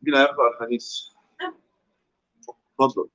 مين هيقرا الحديث؟ اتفضل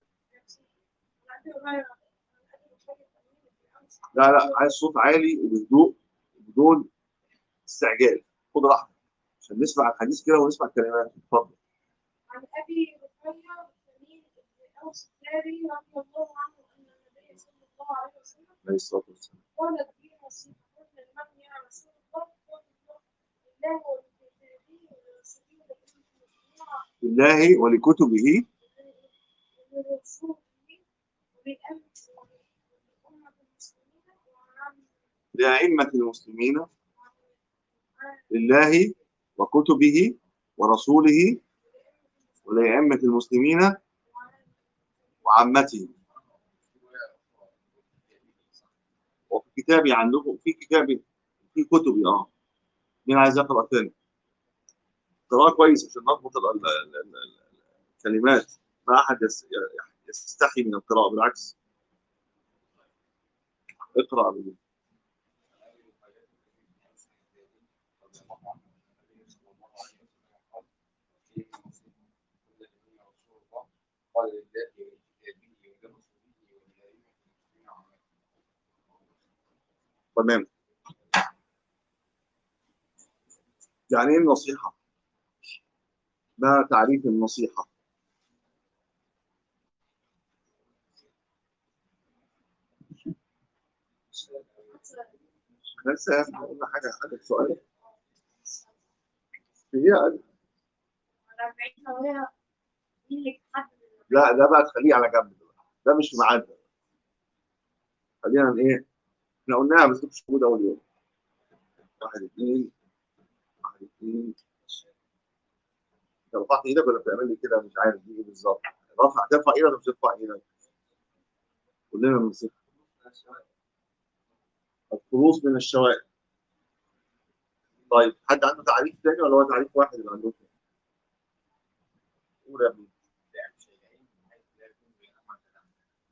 لا لا عايز صوت عالي وبهدوء بدون استعجال خد راحتك عشان نسمع الحديث كده ونسمع الكلمات اتفضل عن ابي هريره سمين بن اوس الداري رضي الله عنه ان النبي صلى الله عليه وسلم عليه الصلاه والسلام قال في نصيحه لمن يا رسول الله قل الله ولكتابه ولرسوله لله ولكتبه ولرسوله ولأمة المسلمين وعن لأئمة المسلمين لله وكتبه ورسوله ولأئمة المسلمين وعامته وفي كتابي عندكم في كتابي في كتبي اه مين عايز يقرأ تاني؟ قراءة كويس عشان نضبط ال- ال- ال- ال- الكلمات ما أحد يس- يستحي من القراءة بالعكس اقرأ بالله قال لله ولكتابه ولرسوله ولأئمة المسلمين وعامته تمام يعني ايه النصيحة؟ ما تعريف النصيحة؟ بس قلنا حاجة حاجة سؤال هي على 40 ثواني مين اللي تحدد لا ده بقى تخليه على جنب دلوقتي. ده مش في ميعادنا خلينا ايه احنا قلناها بس مش موجودة اول يوم واحد اثنين واحد اثنين انت رفعت ايدك ولا بتعمل لي كده مش عارف دي ايه بالظبط رفع ترفع ايدك ولا مش ترفع ايدك كلنا بنصيح الخلوص من الشوائب طيب حد عنده تعريف تاني ولا هو تعريف واحد اللي عندكم؟ قول يا ابني لا مش هيلاقيه من حيث لا يكون بينهما كلام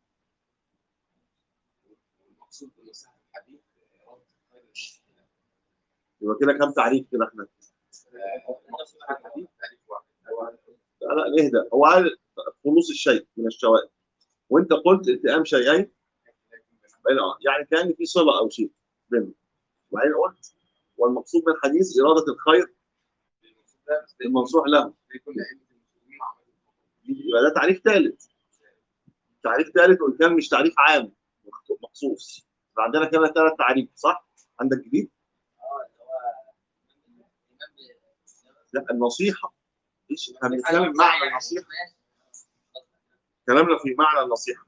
والمقصود بنصيحة الحديث رد خير الشيء يبقى كده كام تعريف كده احنا؟ نصيحة الحديث تعريف واحد هو لا لا نهدى هو قال خلوص الشيء من الشوائب وانت قلت التئام شيئين لا يكون بينهما بين- يعني كان في صله او شيء بينهم وبعدين قلت والمقصود بالحديث اراده الخير المقصود ده بس لا المنصوح له يكون لأئمة المسلمين وعامته يبقى ده تعريف ثالث تعريف ثالث وان كان مش تعريف عام مخصوص يبقى عندنا كده ثلاث تعريف صح؟ عندك جديد؟ اه اللي هو لا النصيحه ايش احنا بنتكلم معنى النصيحه كلامنا في معنى النصيحه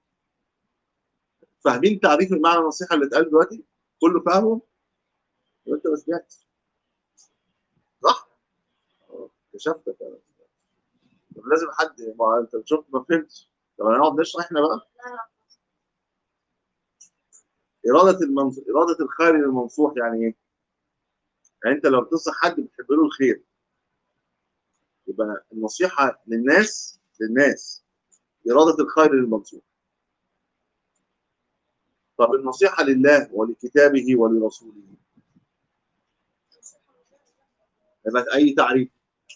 فاهمين تعريف المعنى النصيحه اللي اتقال دلوقتي؟ كله فاهمه؟ وانت ما سمعتش صح؟ اه، كشفتك انا طب لازم حد ما انت شفت ما فهمتش طب هنقعد نشرح احنا بقى اراده المنص... اراده الخير للمنصوح يعني ايه؟ يعني انت لو بتنصح حد بتحب له الخير يبقى النصيحه للناس للناس اراده الخير للمنصوح طب النصيحه لله ولكتابه ولرسوله يبقى اي تعريف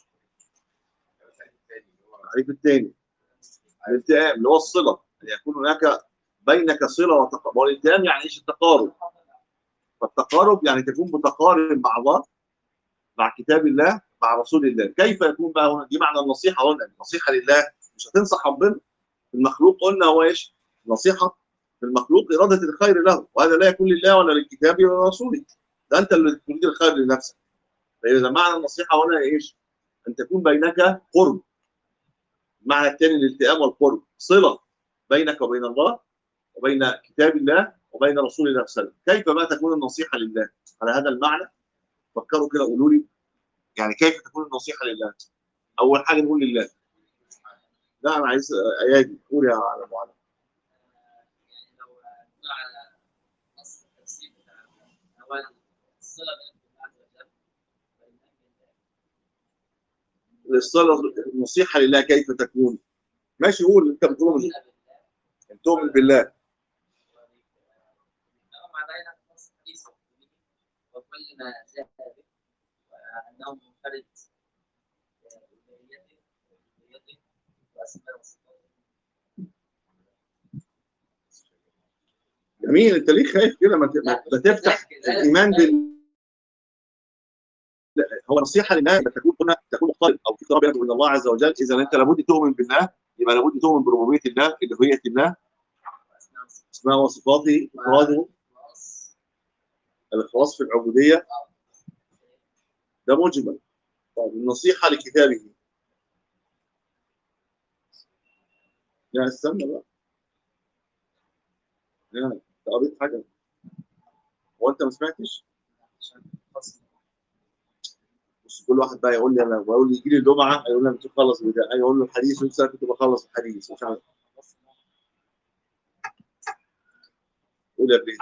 التعريف الثاني الالتئام اللي هو الصله ان يكون هناك بينك صله وتقارب والالتئام يعني ايش التقارب فالتقارب يعني تكون متقارب مع الله مع كتاب الله مع رسول الله كيف يكون بقى هنا دي معنى النصيحه قلنا النصيحه لله مش هتنصح ربنا المخلوق قلنا هو ايش نصيحه المخلوق اراده الخير له وهذا لا يكون لله ولا للكتاب ولا لرسوله ده انت اللي تريد الخير لنفسك فاذا معنى النصيحه هنا ايش ان تكون بينك قرب المعنى الثاني الالتئام والقرب صله بينك وبين الله وبين كتاب الله وبين رسول الله صلى الله عليه وسلم كيف بقى تكون النصيحه لله على هذا المعنى فكروا كده قولوا لي يعني كيف تكون النصيحه لله اول حاجه نقول لله لا انا عايز ايادي قول يا على معلم يعني لو نقول على نص التفسير بتاع اولا الصله بين الله عز وجل وبين الله الصله النصيحه لله كيف تكون ماشي قول انت بتقول بالله ان تؤمن بالله ومع ذلك نص حديث وكل ما جاء به وانه منفرد اسماء وصفات جميل انت ليه خايف كده ما ت- ما- ما تفتح الايمان بال لا، هو نصيحه لله لما تكون هنا تكون مختلط او في قرابه بينك وبين الله عز وجل اذا انت لابد تؤمن بالله يبقى لابد تؤمن بربوبيه الله الوهيه الله اسماء وصفات اسماء وصفاته افراده خلاص الاخلاص في العبوديه ده مجمل طيب النصيحه لكتابه لا استنى بقى لا انت قريت حاجه هو انت ما سمعتش عشان خاص بص كل واحد بقى يقول لي انا بقول لي يجي لي الجمعه يقول لي انا كنت بخلص بدا يقول له الحديث وانت كنت بخلص الحديث مش عارف قول يا ابني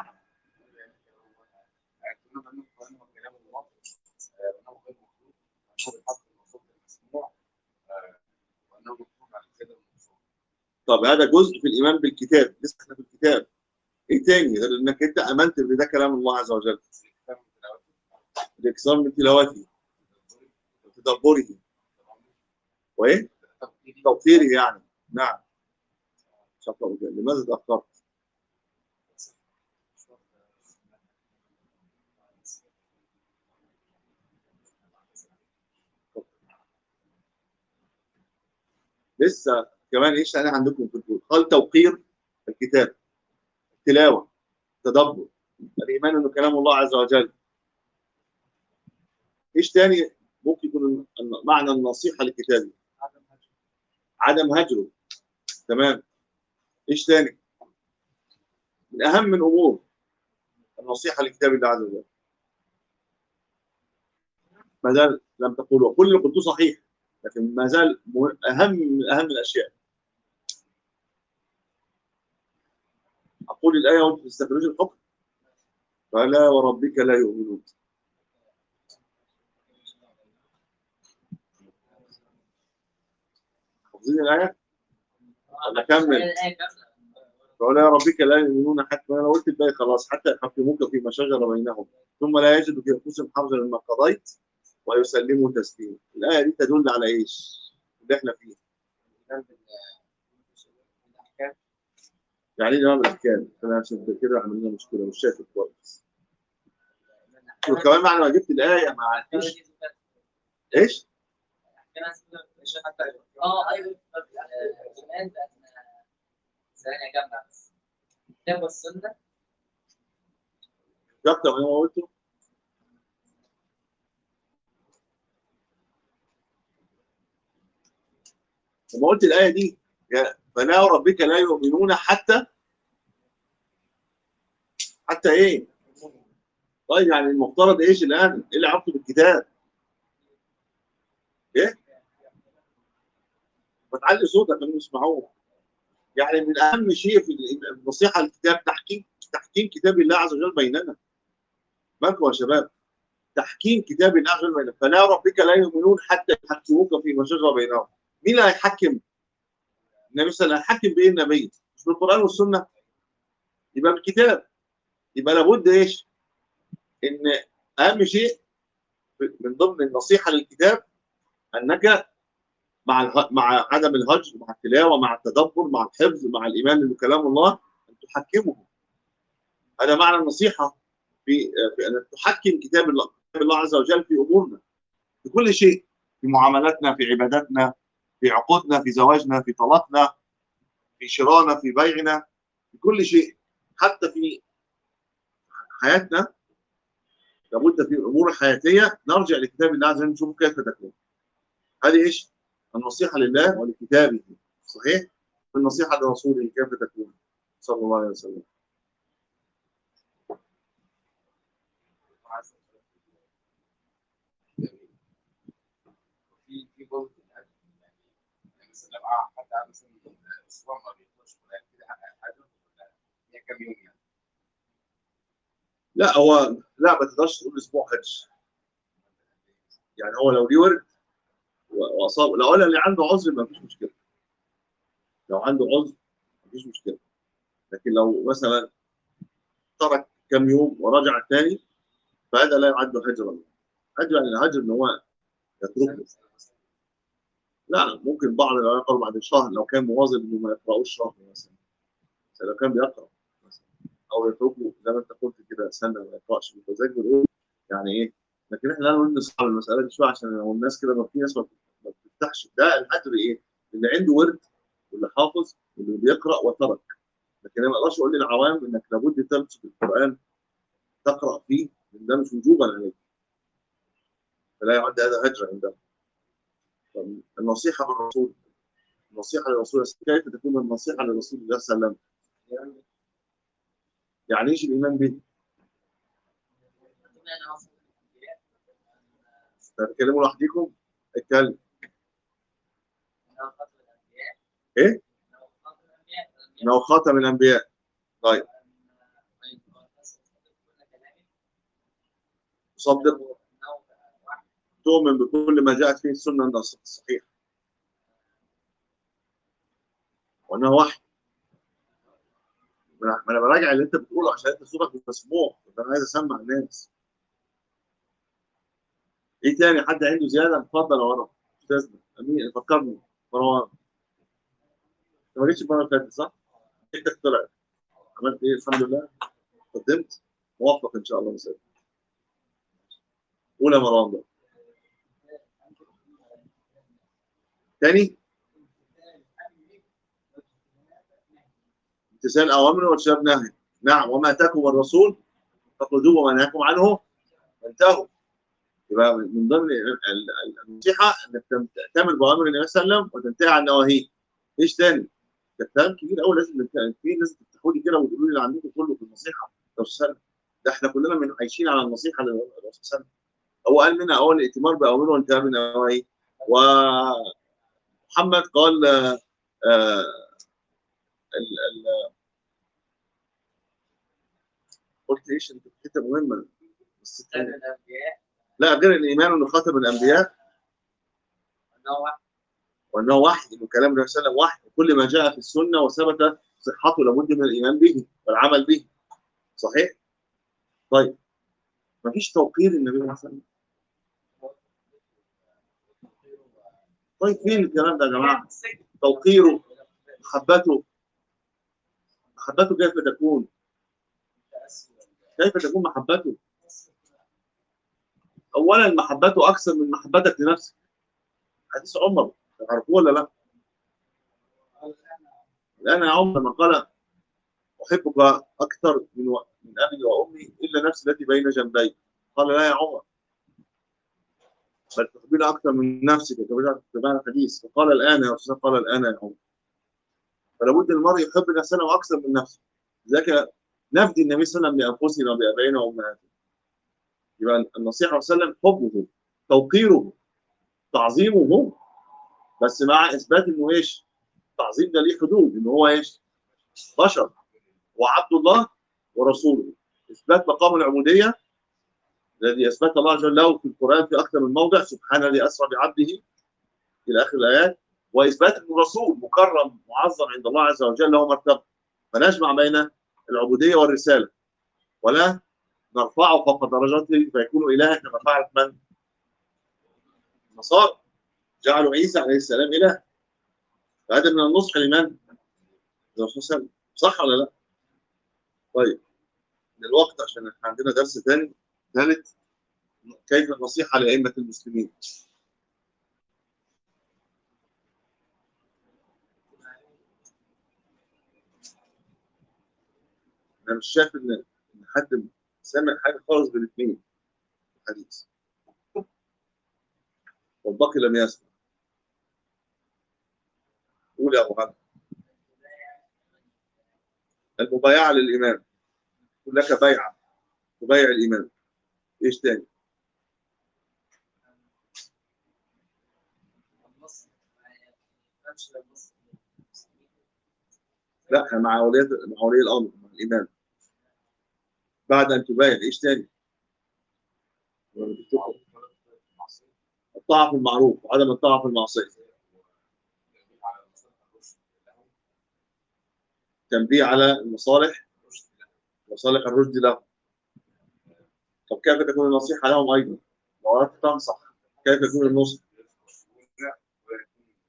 كنا بنقول كلام كلام الله وانه غير مخلوق وانه الحق الموصوف المسموع آه، وانه مكتوب على كده الموصوف طب هذا جزء في الايمان بالكتاب لسه احنا في الكتاب ايه تاني غير انك انت امنت ان ده كلام الله عز وجل كتاب من تلاوته الاكثار من تلاوته وتدبره وايه تفكيري توقيره يعني نعم شكرا جدا لماذا تاخرت؟ لسه كمان ايش تاني عندكم في الدول قال توقير الكتاب التلاوه التدبر الايمان انه كلام الله عز وجل ايش تاني ممكن يكون الن- معنى النصيحه لكتابه عدم هجره تمام ايش تاني من اهم الامور النصيحه لكتاب الله عز وجل ما زال لم تقولوا كل اللي قلته صحيح لكن ما زال مه- اهم من اهم الاشياء اقول الايه وانتم تستخرجوا الحكم فلا وربك لا يؤمنون حافظين الايه ولا كمل الآية كاملة فلا ربك لا يؤمنون حتى انا قلت الباقي خلاص حتى يحكموك فيما شجر بينهم ثم لا يجدوا في انفسهم حرجا مما قضيت ويسلموا تسليما الايه دي تدل على ايش؟ اللي احنا فيه الإيمان بال- بالاحكام يعني ايه امام الاحكام؟ انا عشان كده عملنا مشكله مش شايف كويس وكمان معنى ما جبت الايه ما عرفتش ايش؟ اه ايوه آه، كمان بقى ثانية جامعة بس الكتاب والسنة كتبت ما هو قلته لما قلت الايه دي يا- فلا وربك لا يؤمنون حتى حتى ايه؟ طيب يعني المفترض ايش الان؟ ايه اللي علاقته بالكتاب؟ ايه؟ بتعلي صوتك عشان يسمعوه يعني من اهم شيء في النصيحه للكتاب تحكيم تحكيم كتاب الله عز وجل بيننا مالكم يا شباب تحكيم كتاب الله عز وجل بيننا فلا ربك لا يؤمنون حتى يحكموك فيما شجر بينهم مين اللي هيحكم؟ النبي صلى الله عليه وسلم هيحكم بايه النبي؟ مش بالقران والسنه يبقى بالكتاب يبقى لابد ايش؟ ان اهم شيء من ضمن النصيحه للكتاب انك مع اله... مع عدم الهجر مع التلاوه مع التدبر مع الحفظ مع الايمان انه كلام الله ان تحكمه هذا معنى النصيحه في في ان تحكم كتاب الله كتاب الله عز وجل في امورنا في كل شيء في معاملاتنا في عباداتنا في عقودنا في زواجنا في طلاقنا في شرائنا في بيعنا في كل شيء حتى في حياتنا لابد في الامور الحياتيه نرجع لكتاب الله عز وجل نشوف كيف تكون هذه ايش؟ النصيحه لله ولكتابه صحيح؟ النصيحه لرسوله كيف تكون؟ صلى الله عليه وسلم في في جزء في الاكل يعني يعني مثلا لو قعد حد قعد مثلا اسبوع ما بيطلعش ولا كده حاجه ولا هي كام يوم يعني لا هو لا ما تقدرش تقول اسبوع حج يعني هو لو ليه ورد و- واصاب لو قال اللي عنده عذر ما فيش مشكله لو عنده عذر ما فيش مشكله لكن لو مثلا ترك كم يوم ورجع الثاني فهذا لا يعد هجرا هجر يعني الهجر ان هو يتركه لا لا ممكن بعض العلماء يقرأ بعد شهر لو كان مواظب انه ما يقرأوش شهر مثلا بس لو كان بيقرأ مثلا او يتركه زي ما انت قلت كده سنه ما يقرأش بالمزاج بنقول يعني ايه لكن احنا لا نقول نصعب المساله دي شويه عشان لو الناس كده ما في ناس ما ما بتفتحش ده الحجر ايه؟ اللي عنده ورد واللي حافظ واللي بيقرأ وترك لكن انا ما اقدرش اقول للعوام انك لابد تمسك القرآن تقرأ فيه لان ده مش وجوبا عليك فلا يعد هذا هجر عندهم طب النصيحة بالرسول النصيحة للرسول كيف تكون النصيحة لرسول الله صلى الله عليه وسلم؟ يعني ايش الإيمان به؟ بما أن أصل الأنبياء تتكلموا لوحدكم؟ اتكلم أنه خاتم الأنبياء إيه؟ أنه خاتم الأنبياء الأنبياء انه خاتم الانبياء طيب طيب الناس تصدق كل كلامه تصدق أنه واحد تؤمن بكل ما جاءت فيه السنه الصحيحه وانه وحي ما انا براجع اللي انت بتقوله عشان انت صوتك مش مسموع فانا عايز اسمع الناس ايه تاني حد عنده زياده اتفضل يا ورا استاذنا امين فكرني مروان انت ما جيتش المره اللي فاتت صح؟ انت طلعت عملت ايه الحمد لله قدمت موفق ان شاء الله مساء قول يا مروان بقى تاني امتثال اوامر واجتناب نهي نعم وما اتاكم الرسول فخذوه وما نهاكم عنه فانتهوا يبقى من ضمن ال- ال- النصيحه انك تم- تعتمر باوامر النبي صلى الله عليه وسلم وتنتهي عن نواهيه ايش تاني؟ ده كلام كبير قوي لازم نت- في ناس تفتحوا لي كده وتقولوا لي اللي عندكم كله في النصيحه الرسول صلى الله عليه وسلم ده احنا كلنا من عايشين على النصيحه للرسول صلى الله عليه وسلم هو قال منها اول الائتمار باوامره وانتهاء من نواهيه ومحمد قال آه، آه، ال- ال- قلت ايش انت حته مهمه بس خاتم الأنبياء لا غير الايمان انه خاتم الانبياء أنه واحد وانه وحي انه كلام النبي صلى الله عليه وسلم وحي وكل ما جاء في السنه وثبت صحته لابد من الايمان به والعمل به صحيح؟ طيب ما فيش توقير النبي صلى الله عليه وسلم طيب فين الكلام ده يا جماعه؟ توقيره محبته محبته كيف تكون؟ كيف تكون محبته؟ اولا محبته اكثر من محبتك لنفسك حديث عمر تعرفوه ولا لا؟ الان يا عمر من قال احبك اكثر من و... من ابي وامي الا نفسي التي بين جنبي قال لا يا عمر بل تحبني اكثر من نفسك كما في الحديث فقال الان يا رسول الله قال الان يا عمر فلا بد المرء يحب نفسه اكثر من نفسه لذلك نفدي النبي صلى الله عليه وسلم بانفسنا وبابائنا وامهاتنا يبقى النصيحه صلى الله عليه وسلم حبه توقيره تعظيمه بس مع اثبات انه ايش؟ التعظيم ده ليه حدود ان هو ايش؟ بشر وعبد الله ورسوله اثبات مقام العبوديه الذي اثبت الله جل له في القران في اكثر من موضع سبحان الذي اسرى بعبده الى اخر الايات واثبات انه رسول مكرم معظم عند الله عز وجل له مرتبه فنجمع بين العبوديه والرساله ولا نرفعه فوق درجته فيكون الها كما فعلت من؟ النصارى جعلوا عيسى عليه السلام اله فهذا من النصح لمن؟ للرسول صلى الله عليه وسلم صح ولا لا؟ طيب للوقت عشان احنا عندنا درس ثاني ثالث كيف النصيحه لائمه المسلمين انا مش شايف ان إن حد سامع حاجه خالص بالاثنين الحديث والباقي لم يسمع قول يا ابو حمد المبايعه للامام يقول لك بيعه تبايع الامام ايش تاني؟ النص ما يفهمش النص لا مع ولي مع ولي الامر مع الامام بعد ان تبايع ايش تاني؟ الطاعه في المعروف وعدم الطاعه في المعصيه تنبيه على المصالح مصالح الرشد له طب كيف تكون النصيحه لهم ايضا؟ لو اردت تنصح كيف يكون النصح؟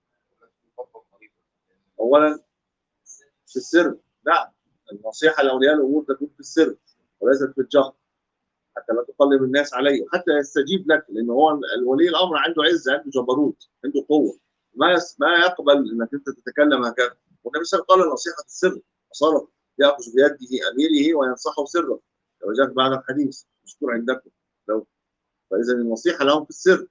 اولا في السر لا النصيحه لاولياء الامور تكون في السر وليست في الجهر حتى لا تقلب الناس عليه حتى يستجيب لك لان هو الولي الامر عنده عزه عنده جبروت عنده قوه ما يس- ما يقبل انك انت تتكلم هكذا والنبي صلى الله عليه وسلم قال النصيحه في السر وصارت ياخذ بيده اميره وينصحه سرا لو جاءت بعد الحديث مشكور عندكم لو فاذا النصيحه لهم في السر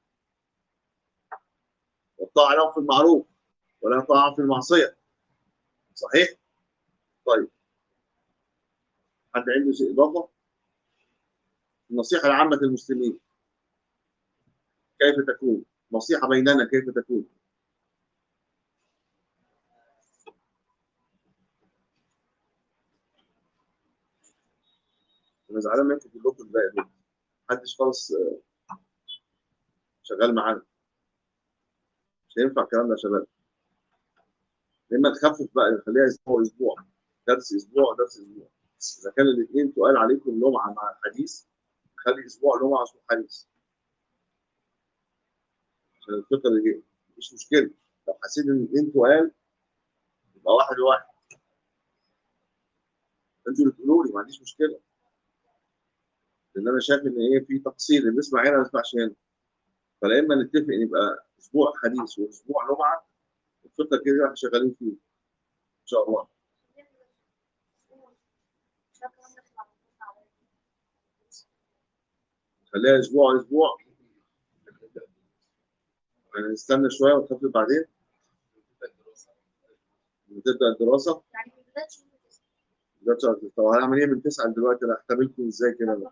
والطاعه لهم في المعروف ولا طاعه في المعصيه صحيح؟ طيب حد عنده شيء اضافه؟ النصيحه لعامه المسلمين كيف تكون؟ نصيحه بيننا كيف تكون؟ انا زعلان منكم كلكم الباقي دول محدش خالص آه، شغال معانا مش هينفع الكلام ده يا شباب لما نخفف بقى نخليها اسبوع اسبوع درس اسبوع درس اسبوع اذا كان الاثنين تقال عليكم لمعه مع الحديث خلي اسبوع لمعه اسمه حديث عشان الفكره اللي جايه مفيش مشكله لو حسيت ان الاثنين تقال يبقى واحد وواحد انتوا اللي تقولوا لي ما عنديش مشكله لان انا شايف ان ايه في تقصير اللي بيسمع هنا ما يسمعش هنا فلا اما نتفق ان يبقى اسبوع حديث واسبوع لمعه الفكره كده احنا شغالين فيه ان شاء الله خليها اسبوع اسبوع يعني نستنى شويه ونخفف بعدين وتبدا الدراسه يعني في بداية شهور التسعة. ده شهر. طب هنعمل ايه من تسعه دلوقتي انا احتملكم ازاي كده بقى؟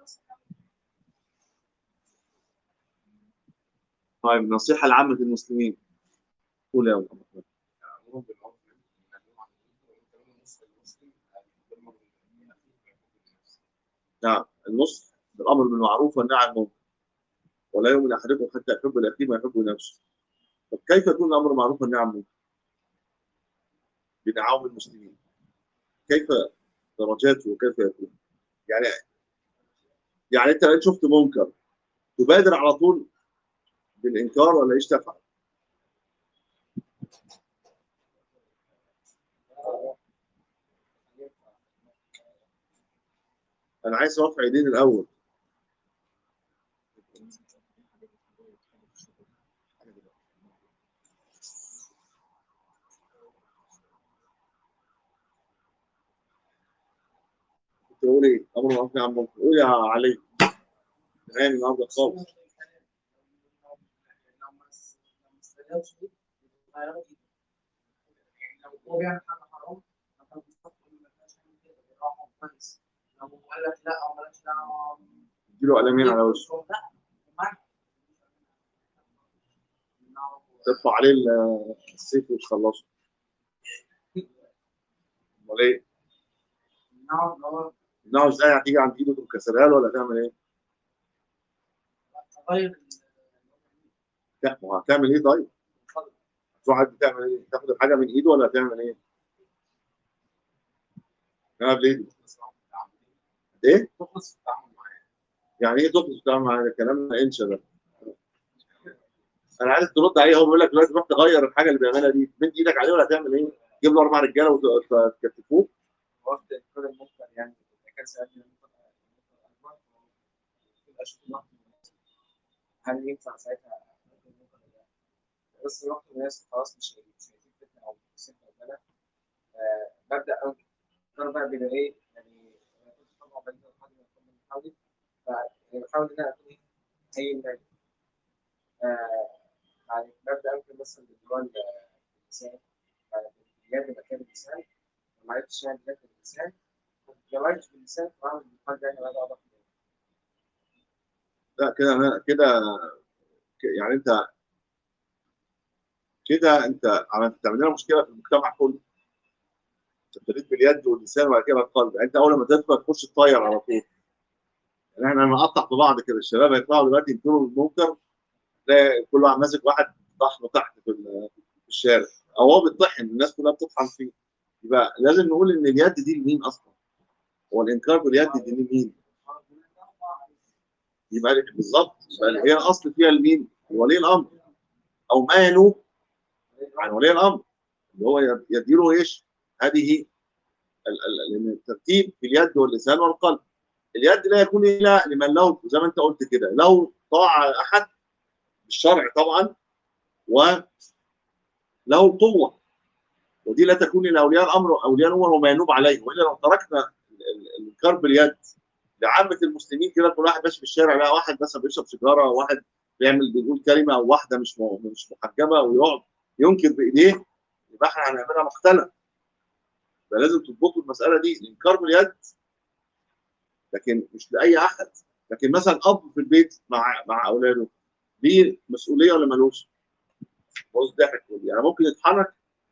طيب نصيحه لعامه المسلمين قول يا أبو محمد. يأمرهم بالمعروف وينهون عن المنكر ويكرمون النص المسلم بالمر من أخيه ويحب الناس. نعم النصح بالامر بالمعروف والنهي عن المنكر ولا يؤمن احدكم حتى يحب لاخيه ما يحب لنفسه طب كيف يكون الامر بالمعروف والنهي عن المنكر؟ بنعاون المسلمين كيف درجاته وكيف يكون؟ يعني يعني انت لو شفت منكر تبادر على طول بالانكار ولا ايش تفعل؟ انا عايز رفع ايدين الاول تقول ايه؟ امر معروف نهي عن المنكر قول يا علي نهايه النهارده خالص لو ما لو ما استجابش دي يغيروا دي يعني لو هو بيعمل حاجه حرام مثلا بيستقبل ما ينفعش يعمل كده بيراعوا كويس لو هو قال لك لا او مالكش دعوه اديله قلمين على وشه لا معاك ترفع عليه ال- السيف وتخلصه امال ايه؟ نعم اللي هو تمنعه ازاي هتيجي عند ايده تقوم كسرها له ولا تعمل ايه؟ تغير لا ما هو هتعمل ايه طيب؟ تروح حد تعمل ايه؟ تاخد الحاجه من ايده ولا هتعمل ايه؟ انا بايدي ايه؟ تخلص في التعامل معاه يعني ايه تخلص الكلام معايا ده كلام انشا ده انا عايز ترد عليه هو بيقول لك دلوقتي تروح تغير الحاجه اللي بيعملها دي تمد ايدك عليه ولا هتعمل ايه؟ تجيب له اربع رجاله وتكتفوه وقت كل المنكر يعني إذا كان سألني المنكر أكبر يبقى أشوف الوقت المناسب. هل ينفع ساعتها أخد المنكر ولا لا؟ بس الوقت الناس خلاص مش مش هيجيب فتنة أو فتنة أو بلا آه، ببدأ أنكر أنا بقى بيبقى إيه يعني أنا كنت طبعا بعيد عن حد من القوم من حولي فبحاول إن أنا أكون إيه هين دايما آه، يعني ببدأ أنكر مثلا بالديوان اللسان بجد مكان اللسان ما عرفتش يعني بجد اللسان لو عرفت باللسان فأعمل بالقلب يعني بعد أضغط لا كده انا كده ك- يعني انت كده انت عملت تعمل لنا مشكله في المجتمع كله انت ابتديت باليد واللسان وبعد كده بالقلب يعني انت اول ما تدخل تخش تطير على طول يعني احنا هنقطع في بعض كده الشباب هيطلعوا دلوقتي ينكروا المنكر تلاقي كل واحد ماسك واحد طحن تحت في ال- في الشارع او هو بيطحن الناس كلها بتطحن فيه يبقى لازم نقول ان اليد دي لمين اصلا هو الانكار باليد دي لمين يبقى بالظبط يبقى هي الاصل فيها لمين ولي الامر او ما ينوب عن ولي الامر اللي هو يد- يديله ايش؟ هذه ال- ال- ال- الترتيب في اليد واللسان والقلب اليد لا يكون الا لمن له زي ما انت قلت كده له طاعه على احد بالشرع طبعا وله القوه ودي لا تكون الا اولياء الامر واولياء الامر وما ينوب عليه والا لو تركنا ال- ال- الكرب اليد لعامه المسلمين كده كل واحد ماشي في الشارع لا واحد مثلا بيشرب سيجاره واحد بيعمل بيقول كلمه او واحده مش م- مش محجبه ويقعد ينكر بايديه يبقى احنا هنعملها مختلف فلازم تضبطوا المساله دي لان كرب اليد لكن مش لاي احد لكن مثلا اب في البيت مع مع اولاده دي مسؤوليه ولا ملوش؟ بص ضحك يعني ممكن يتحرك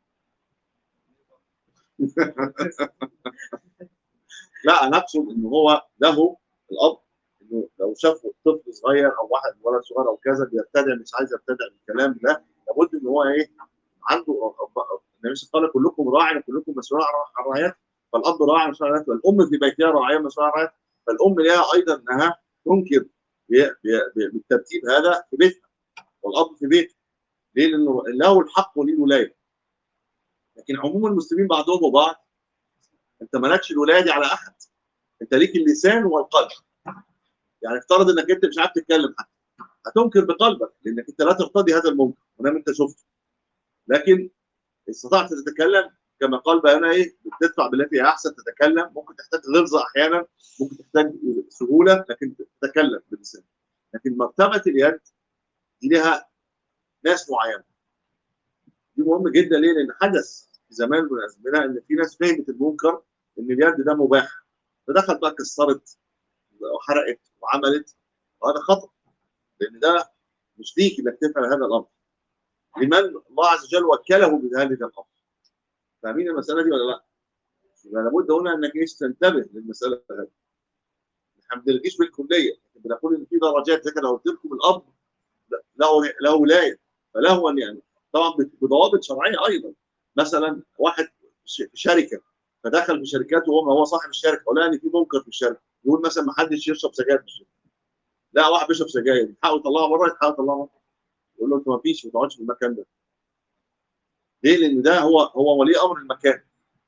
لا انا اقصد ان هو له الاب انه لو شاف طفل صغير او واحد ولد صغير او كذا بيبتدع مش عايز يبتدع بالكلام ده لابد ان هو ايه عنده النبي صلى الله عليه وسلم قال كلكم راع وكلكم مسؤول عن رعيته فالاب راعي مسؤول عن رعيته والام في بيتها راعيه مسؤول عن رعيته فالام لها ايضا انها تنكر ب- ب- ب- بالترتيب هذا في بيتها والاب في بيته ليه؟ لانه له الحق وليه الولايه لكن عموم المسلمين بعضهم وبعض انت مالكش الولايه دي على احد انت ليك اللسان والقلب يعني افترض انك انت مش عارف تتكلم حتى هتنكر بقلبك لانك انت لا ترتضي هذا المنكر ونام انت شفته لكن استطعت تتكلم كما قال بقى ايه بتدفع بالتي هي احسن تتكلم ممكن تحتاج غلظه احيانا ممكن تحتاج سهوله لكن تتكلم باللسان لكن مرتبه اليد دي لها ناس معينه دي مهم جدا ليه؟ لان حدث في زمان من الازمنه ان في ناس فهمت المنكر ان اليد ده مباح فدخلت بقى كسرت وحرقت وعملت وهذا خطا لان ده مش ليك انك تفعل هذا الامر لمن الله عز وجل وكله بهذا الامر فاهمين المساله دي ولا لا؟ يبقى لابد هنا انك ايش تنتبه للمساله هذه احنا ما بنلغيش بالكليه لكن بنقول ان في درجات زي كده لو قلت لكم الاب له له ولايه فله ان يعني طبعا بضوابط شرعيه ايضا مثلا واحد في شركه فدخل في شركات وهو هو صاحب الشركه ولقى ان في منكر في الشركه يقول مثلا ما حدش يشرب سجاير في الشركه لا واحد بيشرب سجاير يحاول يطلعها بره يحاول يطلعها بره يقول له انت ما فيش ما تقعدش في المكان ده ليه؟ لان ده هو هو ولي امر المكان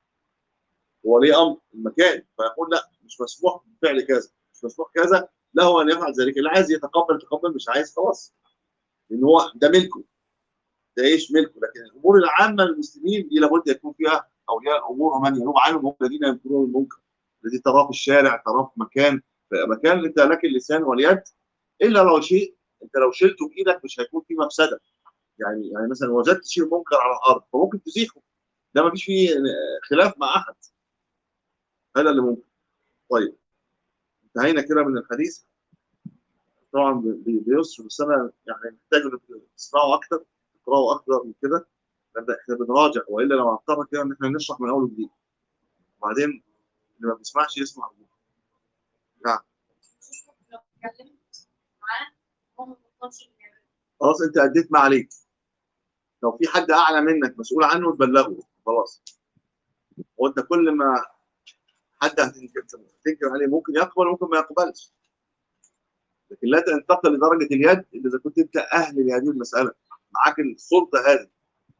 هو ولي امر المكان فيقول لا مش مسموح بفعل كذا مش مسموح كذا له ان يفعل ذلك اللي عايز يتقبل يتقبل مش عايز خلاص لان هو ده ملكه ده ايش ملكه لكن الامور العامه للمسلمين دي لابد يكون فيها اولياء الامور ومن ينوب عنهم هم الذين ينكرون المنكر الذي تراه في الشارع تراه في مكان في مكان انت لك اللسان واليد الا لو شيء انت لو شلته بايدك مش هيكون فيه مفسده يعني يعني مثلا وجدت شيء منكر على الارض فممكن تزيحه ده ما فيش فيه خلاف مع احد هذا اللي ممكن طيب انتهينا كده من الحديث طبعا بي- بيسر بس انا يعني محتاج انك تسمعوا اكتر تقراوا اكتر من كده لان احنا بنراجع والا لو هنضطر كده ان احنا نشرح من اول وجديد وبعدين اللي ما بيسمعش يسمع نعم لو اتكلمت معاه هو ما بيفضلش يعمل. خلاص انت اديت ما عليك لو في حد اعلى منك مسؤول عنه تبلغه خلاص وانت كل ما حد هتنكر تنكر عليه ممكن يقبل وممكن ما يقبلش لكن لا تنتقل لدرجه اليد الا اذا كنت انت اهل لهذه المساله معاك السلطه هذه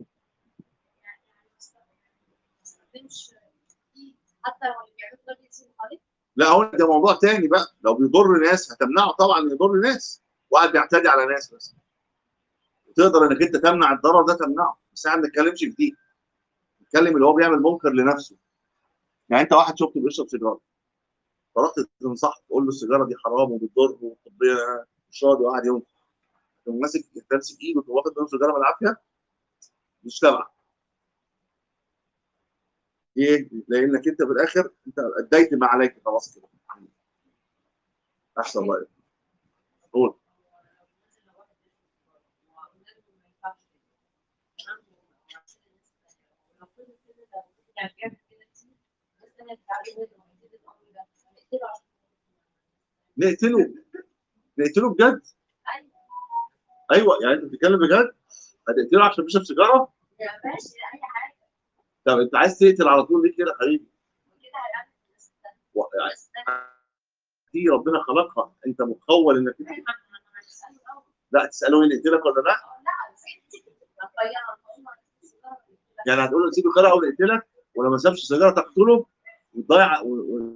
يعني يعني ما يستخدمش ايد حتى لو اللي بيعمله ده بيأذي عليه لا هو ده موضوع تاني بقى لو بيضر ناس هتمنعه طبعا إنه يضر ناس واحد بيعتدي على ناس بس تقدر انك انت تمنع الضرر ده تمنعه بس احنا ما بنتكلمش في دي بنتكلم اللي هو بيعمل منكر لنفسه يعني انت واحد شفته بيشرب سيجاره فرحت تنصحه تقول له السيجاره دي حرام وبتضر وطبيه مش راضي وقاعد يوم تقوم ماسك تمسك ايده وتقوم واخد منه سيجاره بالعافيه مش تبعك ليه؟ لانك انت في الاخر انت اديت ما عليك خلاص كده احسن رايك قول نقتله نقتله بجد ايوه يعني انت بتتكلم بجد هتقتله عشان بيشرب سيجاره طب انت عايز تقتل على طول ليه كده يا حبيبي و- يعني دي ربنا خلقها انت متخول انك انت لا تساله مين يقتلك ولا لا يعني هتقول له سيب القارئ او نقتلك ولو ما سابش السيجاره تقتله وتضيع و... و...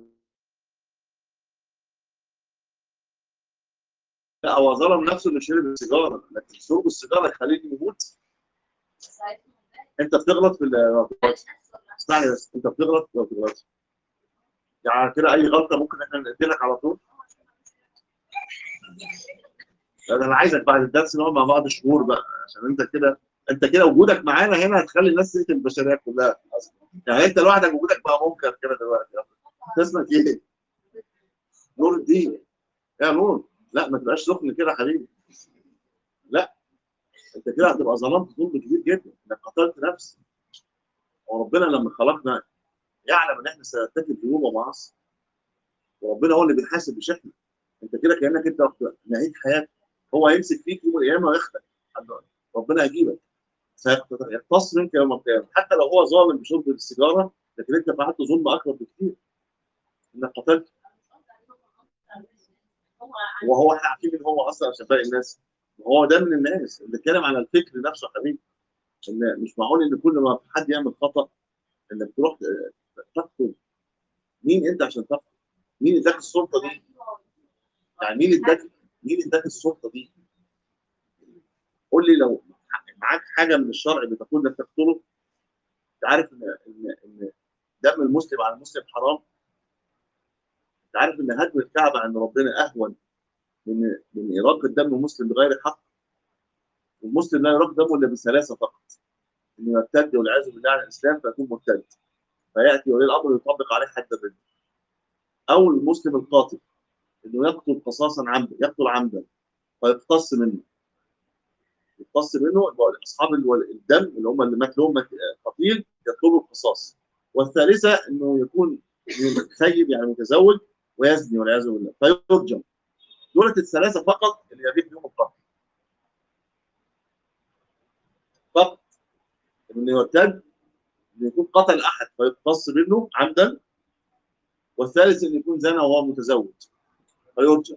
لا هو ظلم نفسه انه شرب السيجاره لكن شرب السيجاره يخليه يموت انت بتغلط في ال- اسمعني بس انت بتغلط ولا بتغلط يعني كده اي غلطه ممكن احنا نقتلك على طول لا، ده انا عايزك بعد الدرس نقعد مع بعض شهور بقى عشان انت كده انت كده وجودك معانا هنا هتخلي الناس تقتل البشريه كلها اصلا يعني انت لوحدك وجودك بقى منكر كده دلوقتي انت اسمك ايه؟ نور الدين يا نور لا ما تبقاش سخن كده يا حبيبي لا انت كده هتبقى ظلمت ظلم كبير جدا انك قتلت نفس وربنا لما خلقنا يعلم ان احنا سنرتكب ذنوب ومعاصي وربنا هو اللي بيحاسب مش احنا انت كده كانك انت نهيت حياتك هو هيمسك فيك يوم القيامه وياخدك ربنا هيجيبك سيقتص منك يوم القيامه حتى لو هو ظالم بشرب السيجاره لكن انت فعلت ظلم اكبر بكثير انك قتلت وهو احنا عارفين ان هو اصلا عشان باقي الناس هو ده من الناس اللي بيتكلم على الفكر نفسه يا حبيبي ان مش معقول ان كل ما حد يعمل خطا انك تروح تقتل مين انت عشان تقتل؟ مين اداك السلطه دي؟ يعني مين اداك مين اداك السلطه دي؟ قول لي لو معاك حاجه من الشرع بتقول انك تقتله انت عارف ان ان ان دم المسلم على المسلم حرام انت عارف ان هدم الكعبه عند ربنا اهون من من اراقه دم مسلم بغير حق المسلم لا يراق دمه الا بثلاثه فقط انه يرتد والعياذ بالله عن الاسلام فيكون مرتد فياتي ولي الامر يطبق عليه حد الرد او المسلم القاتل انه يقتل قصاصا عمدا يقتل عمدا فيقتص منه يقتص منه يبقى اصحاب الول- الدم اللي هم اللي مات لهم قتيل يطلبوا القصاص والثالثه انه يكون متخيب يعني متزوج ويزني والعياذ بالله فيرجم دولة الثلاثه فقط اللي يبيح لهم القتل فقط انه يرتد انه يكون قتل احد فيقتص منه عمدا والثالث انه يكون زنى وهو متزوج فيرجم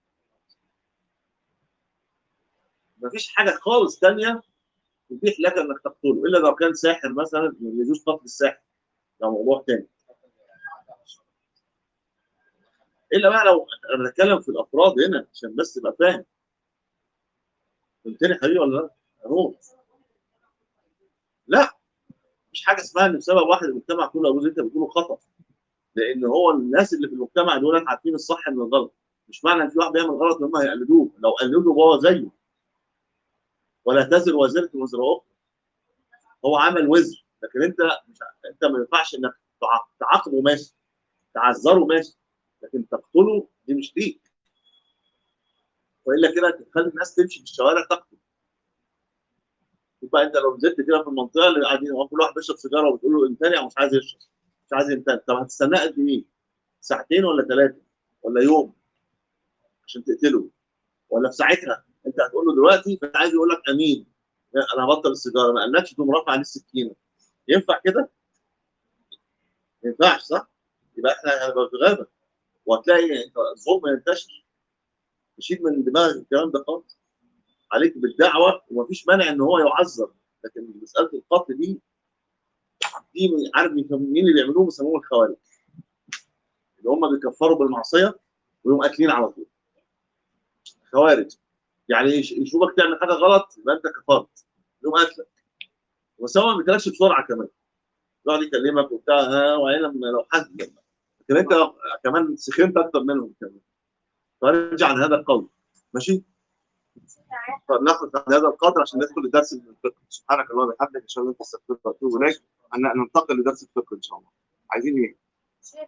مفيش حاجه خالص ثانيه تبيح لك انك تقتله الا لو كان ساحر مثلا يجوز قتل الساحر ده موضوع تاني الا بقى لو انا بتكلم في الافراد هنا عشان بس تبقى فاهم فهمتني حبيبي ولا لا؟ اهو لا مش حاجه اسمها ان بسبب واحد المجتمع كله يجوز انت بتقوله خطا لان هو الناس اللي في المجتمع دول عارفين الصح من الغلط مش معنى ان في واحد بيعمل غلط ان هم هيقلدوه لو قلدوه هو زيه ولا تزر وزرة وزر اخرى هو عمل وزر لكن انت مش ع- انت ما ينفعش انك تع- تعاقبه ماشي تعذره ماشي لكن تقتله دي مش ليك والا كده تخلي الناس تمشي في الشوارع تقتل يبقى انت لو نزلت كده في المنطقه اللي قاعدين هو كل واحد بيشرب سيجاره وبتقول له امتنع ومش عايز يشرب مش عايز يمتنع طب هتستناه قد ايه؟ ساعتين ولا ثلاثه ولا يوم عشان تقتله ولا في ساعتها انت هتقول له دلوقتي فانت عايز يقول لك امين لا، انا هبطل السيجاره ما قالكش تقوم رافع عليه السكينه ينفع كده؟ ما ينفعش صح؟ يبقى احنا هنبقى في غابه وهتلاقي انت الظلم ينتشر تشيل من دماغك الكلام ده خالص عليك بالدعوه ومفيش مانع ان هو يعذر لكن مساله القتل دي دي عارف مين اللي بيعملوه بيسموهم الخوارج اللي هم بيكفروا بالمعصيه ويقوموا قاتلين على طول خوارج يعني يش- يشوفك تعمل حاجه غلط يبقى انت كفرت يقوم قاتلك وسواء ما بيتكلمش بسرعه كمان يقعد يكلمك وبتاع ها وبعدين لما لو حد لكن انت كمان سخنت اكتر منهم كمان فارجع عن هذا القول ماشي طب ناخد عن هذا القدر عشان ندخل لدرس الفقه سبحانك اللهم وبحمدك اشهد ان لا اله الا انت استغفرك واتوب اليك ان ننتقل لدرس الفقه ان شاء الله عايزين ايه؟